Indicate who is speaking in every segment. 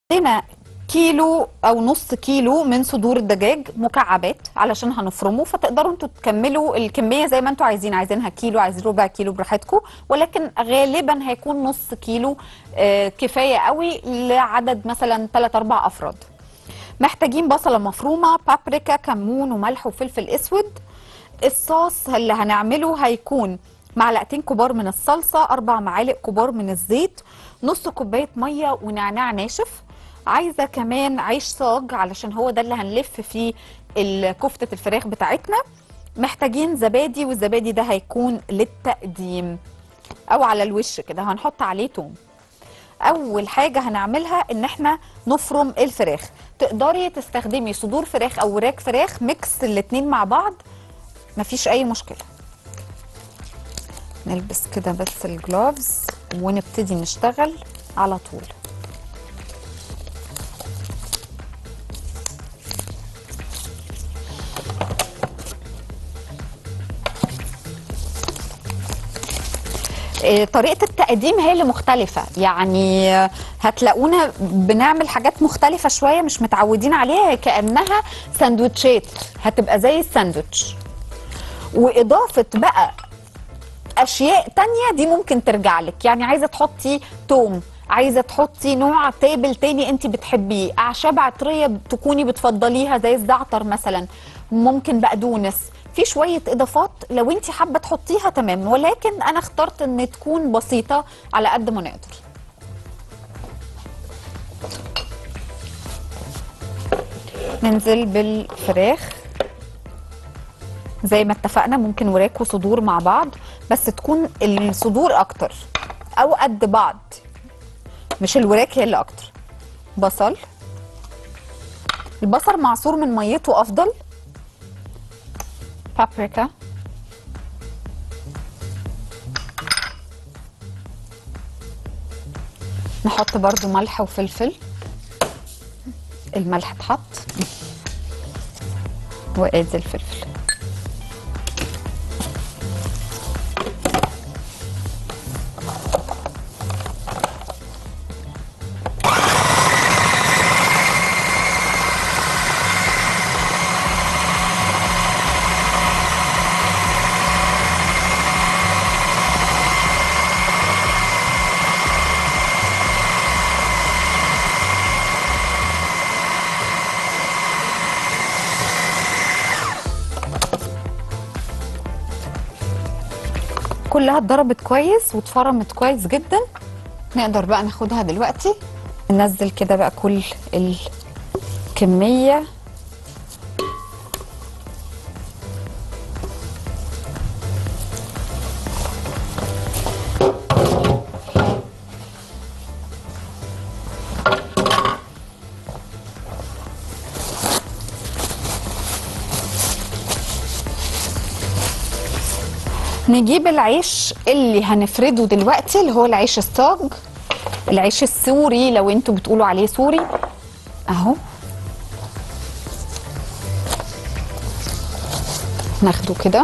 Speaker 1: عندنا كيلو او نص كيلو من صدور الدجاج مكعبات علشان هنفرمه فتقدروا انتوا تكملوا الكميه زي ما انتوا عايزين عايزينها كيلو عايزين ربع كيلو براحتكم ولكن غالبا هيكون نص كيلو آه، كفايه قوي لعدد مثلا 3 4 افراد محتاجين بصله مفرومه بابريكا كمون وملح وفلفل اسود الصوص اللي هنعمله هيكون معلقتين كبار من الصلصه اربع معالق كبار من الزيت نص كوبايه ميه ونعناع ناشف عايزه كمان عيش صاج علشان هو ده اللي هنلف فيه ال- كفته الفراخ بتاعتنا محتاجين زبادي والزبادي ده هيكون للتقديم او على الوش كده هنحط عليه توم اول حاجه هنعملها ان احنا نفرم الفراخ تقدري تستخدمي صدور فراخ او وراك فراخ ميكس الاتنين مع بعض مفيش اي مشكله نلبس كده بس الجلوفز ونبتدي نشتغل على طول آه، طريقة التقديم هي اللي مختلفة يعني آه، هتلاقونا بنعمل حاجات مختلفة شوية مش متعودين عليها هي كأنها سندوتشات هتبقى زي الساندوتش وإضافة بقى اشياء تانية دي ممكن ترجع لك يعني عايزه تحطي توم عايزه تحطي نوع تابل تاني انت بتحبيه اعشاب عطريه تكوني بتفضليها زي الزعتر مثلا ممكن بقدونس في شويه اضافات لو انت حابه تحطيها تمام ولكن انا اخترت ان تكون بسيطه على قد ما نقدر ننزل بالفراخ زي ما اتفقنا ممكن وراك وصدور مع بعض بس تكون الصدور اكتر او قد بعض مش الوراك هي اللي اكتر بصل البصل معصور من ميته افضل بابريكا نحط برضو ملح وفلفل الملح اتحط وادي الفلفل كلها اتضربت كويس واتفرمت كويس جدا نقدر بقى ناخدها دلوقتي ننزل كده بقى كل الكمية نجيب العيش اللي هنفرده دلوقتي اللي هو العيش الصاج العيش السوري لو انتوا بتقولوا عليه سوري اهو ناخده كده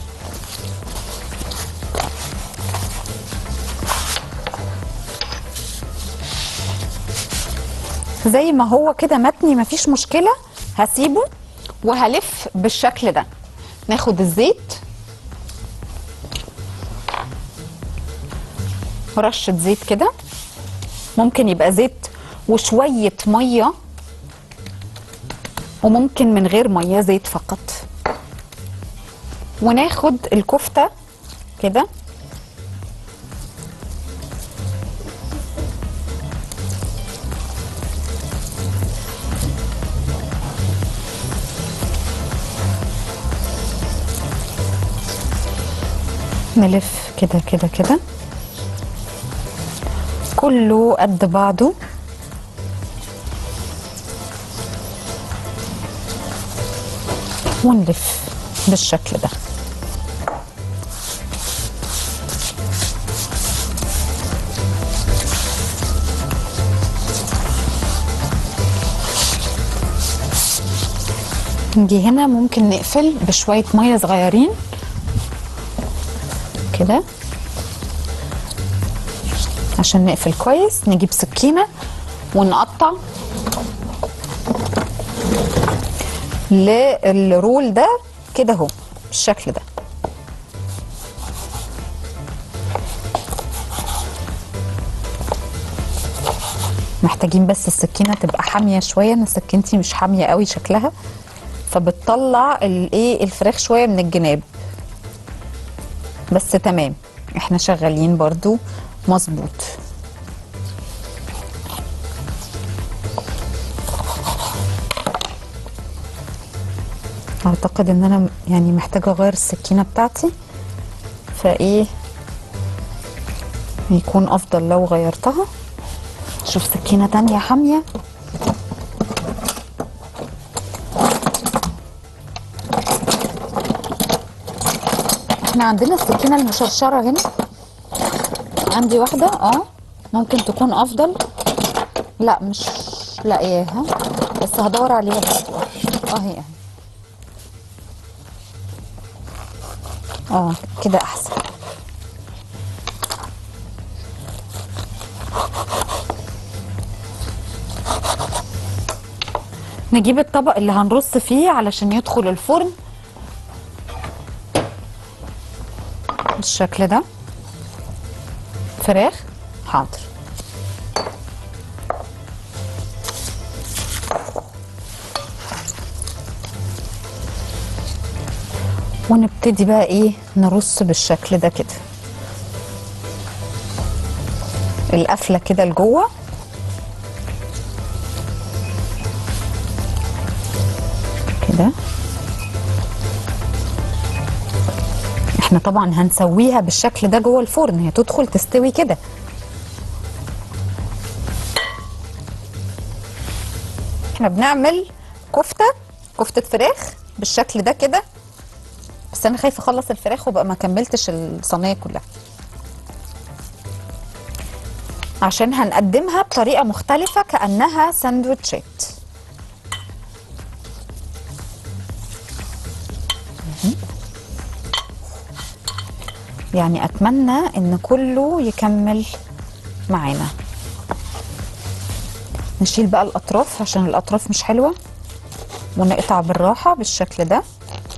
Speaker 1: زي ما هو كده متني مفيش مشكلة هسيبه وهلف بالشكل ده ناخد الزيت رشة زيت كده ممكن يبقى زيت وشوية مية وممكن من غير مية زيت فقط وناخد الكفتة كده نلف كده كده كده كله قد بعضه ونلف بالشكل ده نجي هنا ممكن نقفل بشوية مية صغيرين كده عشان نقفل كويس نجيب سكينة ونقطع للرول ده كده اهو بالشكل ده محتاجين بس السكينه تبقى حاميه شويه انا سكينتي مش حاميه قوي شكلها فبتطلع الايه الفراخ شويه من الجناب بس تمام احنا شغالين برضو مظبوط اعتقد ان انا يعني محتاجه اغير السكينه بتاعتي فايه يكون افضل لو غيرتها شوف سكينه تانية حاميه احنا عندنا السكينه المشرشره هنا عندي واحده اه ممكن تكون افضل لا مش لاقياها بس هدور عليها برضه اه هي اهي اه كده احسن نجيب الطبق اللي هنرص فيه علشان يدخل الفرن بالشكل ده فراخ حاضر ونبتدي بقى ايه نرص بالشكل ده كده القفله كده لجوه كده احنا طبعا هنسويها بالشكل ده جوه الفرن هي تدخل تستوي كده احنا بنعمل كفته كفته فراخ بالشكل ده كده بس انا خايفه اخلص الفراخ وبقى ما كملتش الصينيه كلها عشان هنقدمها بطريقه مختلفه كانها ساندوتشات مهم. يعني اتمنى ان كله يكمل معانا نشيل بقى الاطراف عشان الاطراف مش حلوه ونقطع بالراحه بالشكل ده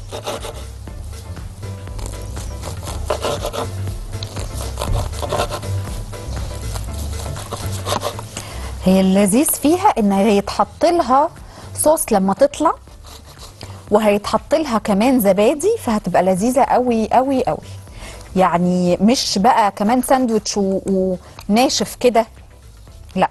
Speaker 1: هي اللذيذ فيها ان هيتحط لها صوص لما تطلع وهيتحط لها كمان زبادي فهتبقى لذيذه قوي قوي قوي يعني مش بقى كمان ساندوتش و- وناشف كده لا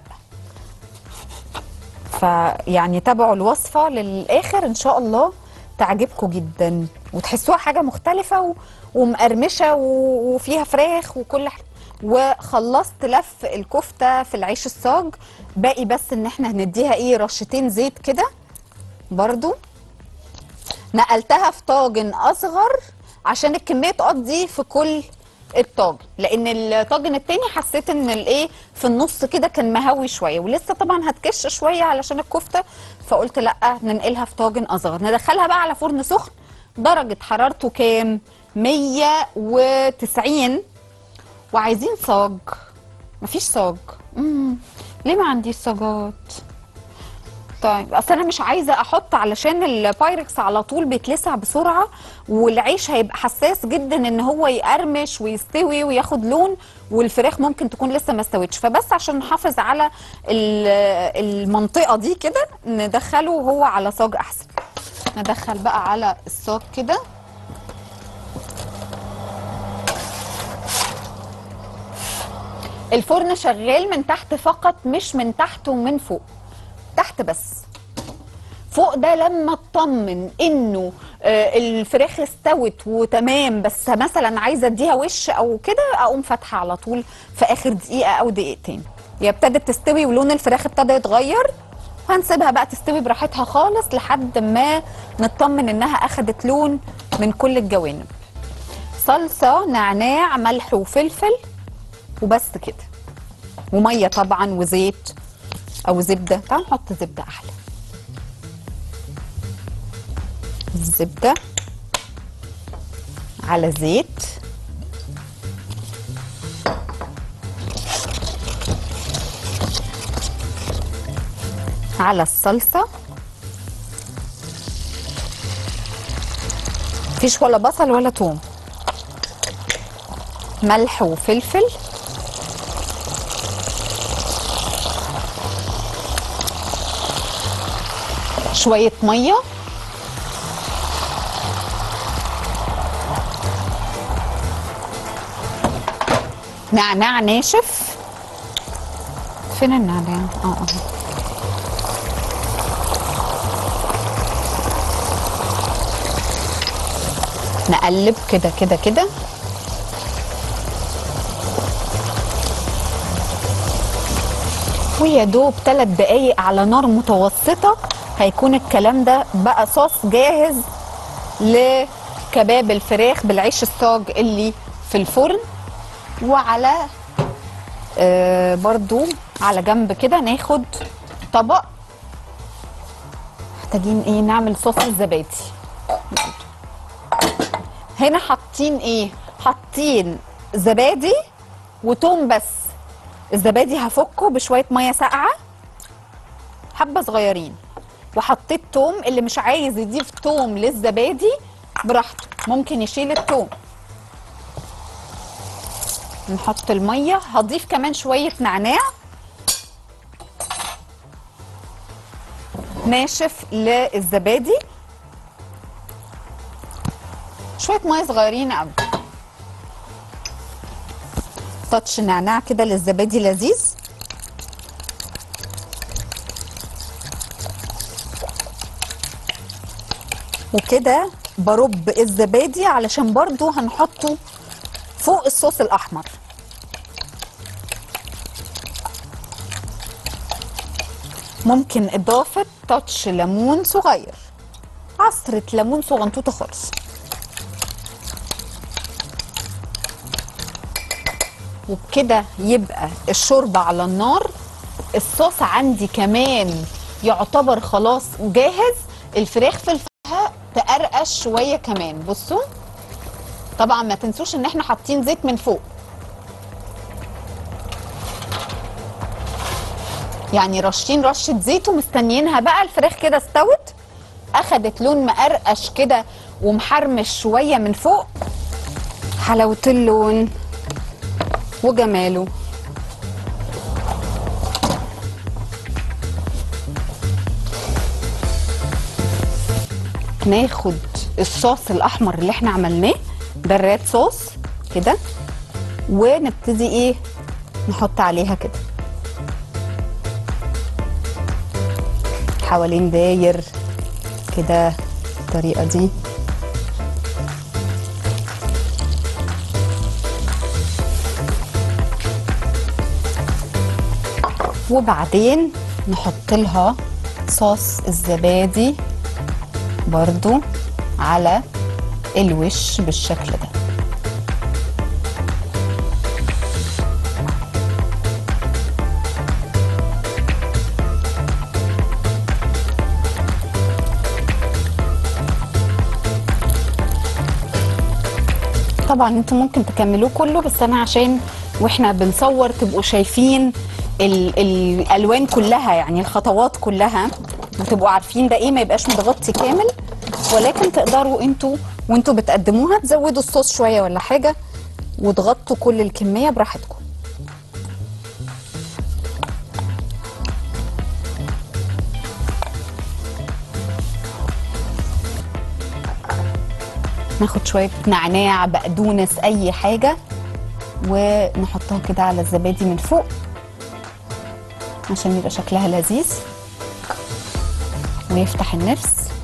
Speaker 1: فيعني تابعوا الوصفه للاخر ان شاء الله تعجبكم جدا وتحسوها حاجه مختلفه و... ومقرمشه و... وفيها فراخ وكل حاجه وخلصت لف الكفته في العيش الصاج باقي بس ان احنا هنديها ايه رشتين زيت كده برضو نقلتها في طاجن اصغر عشان الكميه تقضي في كل الطاجن لان الطاجن التاني حسيت ان الايه في النص كده كان مهوي شويه ولسه طبعا هتكش شويه علشان الكفته فقلت لا ننقلها في طاجن اصغر ندخلها بقى على فرن سخن درجه حرارته كام 190 وعايزين صاج مفيش صاج امم ليه ما عنديش صاجات طيب اصل انا مش عايزه احط علشان البايركس على طول بيتلسع بسرعه والعيش هيبقى حساس جدا ان هو يقرمش ويستوي وياخد لون والفراخ ممكن تكون لسه ما استوتش فبس عشان نحافظ على ال- المنطقه دي كده ندخله هو على صاج احسن ندخل بقى على الصاج كده الفرن شغال من تحت فقط مش من تحت ومن فوق تحت بس فوق ده لما اطمن انه آه، الفراخ استوت وتمام بس مثلا عايزه اديها وش او كده اقوم فاتحه على طول في اخر دقيقه او دقيقتين هي ابتدت تستوي ولون الفراخ ابتدى يتغير وهنسيبها بقى تستوي براحتها خالص لحد ما نطمن انها اخدت لون من كل الجوانب صلصه نعناع ملح وفلفل وبس كده وميه طبعا وزيت او زبده تعال نحط زبده احلى الزبده على زيت على الصلصه مفيش ولا بصل ولا توم ملح وفلفل شوية مية نعناع ناشف فين النعناع؟ اه اه نقلب كده كده كده ويا دوب ثلاث دقايق على نار متوسطة هيكون الكلام ده بقى صوص جاهز لكباب الفراخ بالعيش الصاج اللي في الفرن وعلى آه برضو على جنب كده ناخد طبق محتاجين ايه نعمل صوص الزبادي هنا حاطين ايه حاطين زبادي وتوم بس الزبادي هفكه بشويه ميه ساقعه حبه صغيرين وحطيت توم اللي مش عايز يضيف توم للزبادي براحته ممكن يشيل التوم نحط الميه هضيف كمان شويه نعناع ناشف للزبادي شويه ميه صغيرين قوي تاتش نعناع كده للزبادي لذيذ وكده برب الزبادي علشان برضو هنحطه فوق الصوص الاحمر ممكن اضافه تاتش ليمون صغير عصره ليمون صغنطوطه خالص وبكده يبقى الشوربه على النار الصوص عندي كمان يعتبر خلاص جاهز الفراخ في الفها تقرقش شويه كمان بصوا طبعا ما تنسوش ان احنا حاطين زيت من فوق يعني رشين رشه زيت ومستنيينها بقى الفراخ كده استوت اخدت لون مقرقش كده ومحرمش شويه من فوق حلاوه اللون وجماله ناخد الصوص الاحمر اللي احنا عملناه ده الريد صوص كده ونبتدي ايه نحط عليها كده حوالين داير كده الطريقه دي وبعدين نحط لها صوص الزبادي برضو على الوش بالشكل ده طبعا انتوا ممكن تكملوه كله بس انا عشان واحنا بنصور تبقوا شايفين ال الالوان كلها يعني الخطوات كلها وتبقوا عارفين ده ايه ما يبقاش متغطي كامل ولكن تقدروا انتوا وانتوا بتقدموها تزودوا الصوص شويه ولا حاجه وتغطوا كل الكميه براحتكم ناخد شويه نعناع بقدونس اي حاجه ونحطها كده على الزبادي من فوق عشان يبقى شكلها لذيذ ويفتح النفس